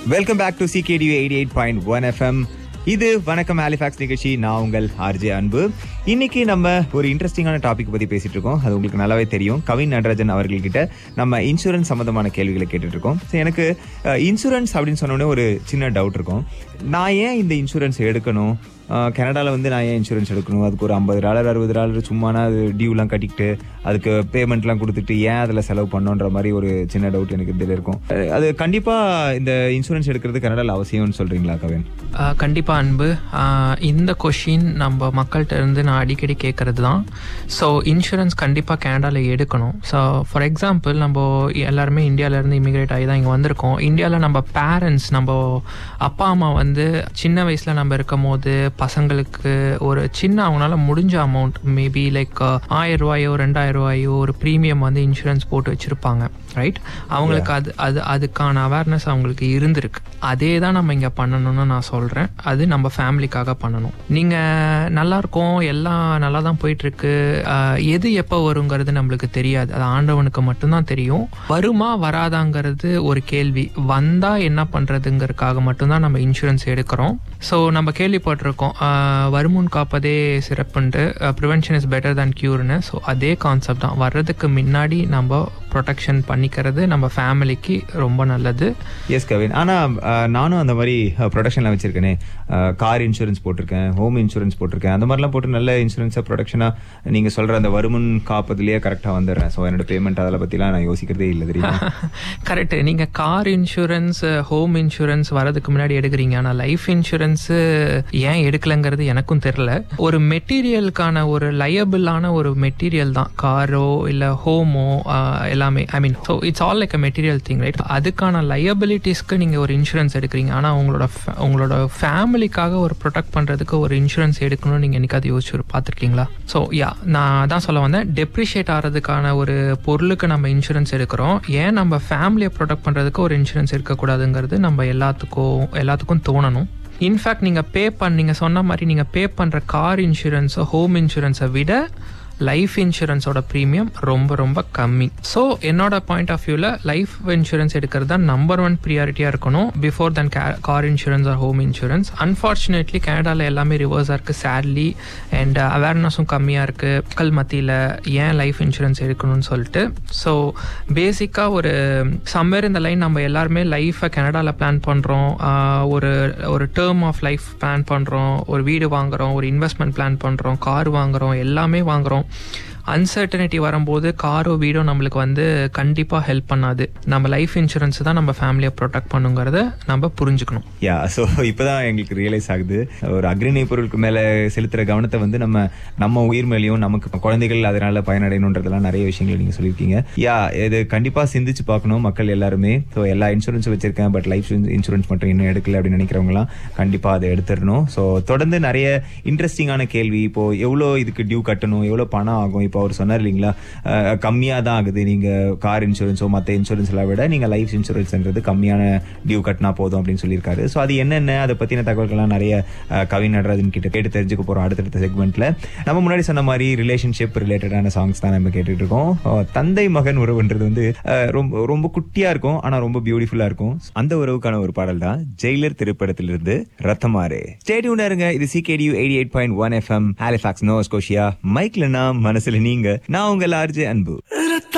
welcome back to CKDU eighty eight point one FM இது வணக்கம் Halifax நிகழ்ச்சி நான் உங்கள் ஆர்ஜே அன்பு இன்னைக்கு நம்ம ஒரு இன்ட்ரெஸ்டிங்கான டாபிக் பத்தி பேசிட்டு இருக்கோம் அது உங்களுக்கு நல்லாவே தெரியும் கவின் நடராஜன் அவர்கள்கிட்ட நம்ம இன்சூரன்ஸ் சம்பந்தமான கேள்விகளை கேட்டுட்டு இருக்கோம் So, எனக்கு இன்சூரன்ஸ் அப்படின்னு சொன்ன உடனே ஒரு சின்ன டவுட் இருக்கும் நான் ஏன் இந்த இன்சூரன்ஸ் எடுக்கணும் கனடாவில் வந்து நான் ஏன் இன்சூரன்ஸ் எடுக்கணும் அதுக்கு ஒரு ஐம்பது டாலர் அறுபது டாலர் சும்மானா அது டியூலாம் கட்டிக்கிட்டு அதுக்கு பேமெண்ட்லாம் கொடுத்துட்டு ஏன் அதில் செலவு பண்ணோன்ற மாதிரி ஒரு சின்ன டவுட் எனக்கு இதில் இருக்கும் அஹ் அது கண்டிப்பாக இந்த இன்சூரன்ஸ் எடுக்கிறது கனடாவில் அவசியம்னு சொல்கிறீங்களா கவின் ஆஹ் கண்டிப்பா அன்பு ஆஹ் இந்த கொஷின் நம்ம மக்கள்கிட்ட இருந்து நான் அடிக்கடி கேட்கறது தான் ஸோ இன்சூரன்ஸ் கண்டிப்பாக கனடாவில் எடுக்கணும் ஸோ ஃபார் எக்ஸாம்பிள் நம்ம எல்லாருமே இந்தியாவிலேருந்து இமிகிரேட் ஆகி தான் இங்கே வந்திருக்கோம் இந்தியாவில் நம்ம பேரண்ட்ஸ் நம்ம அப்பா அம்மா வந்து சின்ன வயசில் நம்ம இருக்கும் போது பசங்களுக்கு ஒரு சின்ன அவங்களால முடிஞ்ச அமௌண்ட் மேபி லைக் ஆயிரம் ரூபாயோ ரெண்டாயிரம் ரூபாயோ ஒரு ப்ரீமியம் வந்து இன்சூரன்ஸ் போட்டு வச்சுருப்பாங்க ரைட் அவங்களுக்கு அது அது அதுக்கான அவேர்னஸ் அவங்களுக்கு இருந்திருக்கு அதே தான் நம்ம இங்கே பண்ணணும்னு நான் சொல்கிறேன் அது நம்ம ஃபேமிலிக்காக பண்ணணும் நீங்கள் நல்லா இருக்கோம் எல்லாம் நல்லா தான் போயிட்டுருக்கு எது எப்போ வருங்கிறது நம்மளுக்கு தெரியாது அது ஆண்டவனுக்கு மட்டும்தான் தெரியும் வருமா வராதாங்கிறது ஒரு கேள்வி வந்தால் என்ன பண்ணுறதுங்கிறதுக்காக மட்டும்தான் நம்ம இன்சூரன்ஸ் எடுக்கிறோம் ஸோ நம்ம கேள்விப்பட்டிருக்கோம் ஆஹ் வருமுன் காப்பதே சிறப்புன்ட்டு ப்ரிவென்ஷன் இஸ் பெட்டர் than க்யூர்னு ஸோ அதே கான்செப்ட் தான் வர்றதுக்கு முன்னாடி நம்ம ப்ரொடெக்ஷன் பண்ணிக்கிறது நம்ம ஃபேமிலிக்கு ரொம்ப நல்லது எஸ் கவின் ஆனால் நானும் அந்த மாதிரி ப்ரொடக்ஷன்லாம் வச்சுருக்கேனே கார் இன்சூரன்ஸ் போட்டிருக்கேன் ஹோம் இன்சூரன்ஸ் போட்டிருக்கேன் அந்த மாதிரிலாம் போட்டு நல்ல இன்சூரன்ஸாக ப்ரொடக்ஷனாக நீங்கள் சொல்கிற அந்த வருமுன் காப்பதுலேயே கரெக்டாக வந்துடுறேன் ஸோ என்னோட பேமெண்ட் அதெல்லாம் பற்றிலாம் நான் யோசிக்கிறதே இல்லை தெரியுமா கரெக்ட் நீங்கள் கார் இன்சூரன்ஸ் ஹோம் இன்சூரன்ஸ் வரதுக்கு முன்னாடி எடுக்கிறீங்க ஆனால் லைஃப் இன்சூரன்ஸு ஏன் எடுக்கலைங்கிறது எனக்கும் தெரில ஒரு மெட்டீரியலுக்கான ஒரு லயபிளான ஒரு மெட்டீரியல் தான் காரோ இல்லை ஹோமோ எல்லாமே I mean so it's all like a material thing right அதுக்கான லயபிலிட்டிஸ்க்கு நீங்கள் ஒரு இன்சூரன்ஸ் எடுக்கிறீங்க ஆனால் உங்களோட fa- உங்களோட ஃபேமிலிக்காக ஒரு ப்ரொடெக்ட் பண்ணுறதுக்கு ஒரு இன்சூரன்ஸ் எடுக்கணும்னு நீங்கள் என்னைக்காவது யோசிச்சு பார்த்துருக்கீங்களா ஸோ யா நான் அதான் சொல்ல வந்தேன் டெப்ரிஷியேட் ஆகிறதுக்கான ஒரு பொருளுக்கு நம்ம இன்சூரன்ஸ் எடுக்கிறோம் ஏன் நம்ம ஃபேமிலியை ப்ரொடெக்ட் பண்ணுறதுக்கு ஒரு இன்சூரன்ஸ் இருக்கக்கூடாதுங்கிறது நம்ம எல்லாத்துக்கும் எல்லாத்துக்கும் தோணணும் இன்ஃபேக்ட் நீங்கள் பே பண்ண நீங்கள் சொன்ன மாதிரி நீங்கள் பே பண்ணுற கார் இன்சூரன்ஸோ ஹோம் இன்சூரன்ஸை விட லைஃப் இன்சூரன்ஸோட ப்ரீமியம் ரொம்ப ரொம்ப கம்மி ஸோ என்னோட பாயிண்ட் ஆஃப் வியூவில் லைஃப் இன்சூரன்ஸ் எடுக்கிறது தான் நம்பர் ஒன் ப்ரியாரிட்டியாக இருக்கணும் before then car insurance or home insurance unfortunately கனடாவில் எல்லாமே ரிவர்ஸாக இருக்குது சேட்லி அண்ட் அவேர்னஸும் கம்மியாக இருக்குது மக்கள் மத்தியில் ஏன் லைஃப் இன்சூரன்ஸ் எடுக்கணும்னு சொல்லிட்டு ஸோ பேசிக்காக ஒரு சம்வேர் இந்த லைன் நம்ம எல்லாருமே லைஃப்பை கனடாவில் பிளான் பண்ணுறோம் ஒரு ஒரு டேர்ம் ஆஃப் லைஃப் பிளான் பண்ணுறோம் ஒரு வீடு வாங்குறோம் ஒரு இன்வெஸ்ட்மெண்ட் பிளான் பண்ணுறோம் கார் வாங்குறோம் எல்லாமே வாங்குறோம் அன்சர்டனிட்டி வரும்போது காரோ வீடோ நம்மளுக்கு வந்து கண்டிப்பாக ஹெல்ப் பண்ணாது நம்ம லைஃப் இன்சூரன்ஸ் தான் நம்ம ஃபேமிலியை ப்ரொடெக்ட் பண்ணுங்கிறத நம்ம புரிஞ்சுக்கணும் யா ஸோ இப்போதான் எங்களுக்கு ரியலைஸ் ஆகுது ஒரு அக்ரிணை பொருளுக்கு மேலே செலுத்துகிற கவனத்தை வந்து நம்ம நம்ம உயிர் மேலேயும் நமக்கு குழந்தைகள் அதனால பயனடையணுன்றதெல்லாம் நிறைய விஷயங்கள் நீங்கள் சொல்லியிருக்கீங்க யா இது கண்டிப்பாக சிந்திச்சு பார்க்கணும் மக்கள் எல்லாருமே ஸோ எல்லா இன்சூரன்ஸும் வச்சிருக்கேன் பட் லைஃப் இன்சூரன்ஸ் மட்டும் இன்னும் எடுக்கல அப்படின்னு நினைக்கிறவங்களாம் கண்டிப்பாக அதை எடுத்துடணும் ஸோ தொடர்ந்து நிறைய இன்ட்ரெஸ்டிங்கான கேள்வி இப்போ எவ்வளோ இதுக்கு டியூ கட்டணும் எவ்வளோ பணம் ஆகும் இப்போ அவர் சொன்னார் இல்லைங்களா கம்மியாக தான் ஆகுது நீங்கள் கார் இன்சூரன்ஸோ மற்ற இன்சூரன்ஸ்லாம் விட நீங்கள் லைஃப் இன்சூரன்ஸ்ன்றது கம்மியான டியூ கட்டினா போதும் அப்படின்னு சொல்லியிருக்காரு ஸோ அது என்னென்ன அதை பற்றின தகவல்கள்லாம் நிறைய அஹ், கவின் நடராஜன் கிட்ட கேட்டு தெரிஞ்சுக்க போகிறோம் அடுத்தடுத்த செக்மெண்ட்டில் நம்ம முன்னாடி சொன்ன மாதிரி ரிலேஷன்ஷிப் ரிலேட்டடான சாங்ஸ் தான் நம்ம கேட்டுட்டு இருக்கோம் அஹ், தந்தை மகன் உறவுன்றது வந்து அஹ், ரொம்ப ரொம்ப குட்டியாக இருக்கும் ஆனால் ரொம்ப பியூட்டிஃபுல்லாக இருக்கும் அந்த உறவுக்கான ஒரு பாடல் தான் ஜெயிலர் திரைப்படத்திலிருந்து ரத்தமாறு ஸ்டேடியூன் இருங்க இது CKDU eighty eight point one FM Halifax Nova Scotia மைக்ல நான் மனசுல நீங்க நான் உங்கள் ஆர்ஜே அன்பு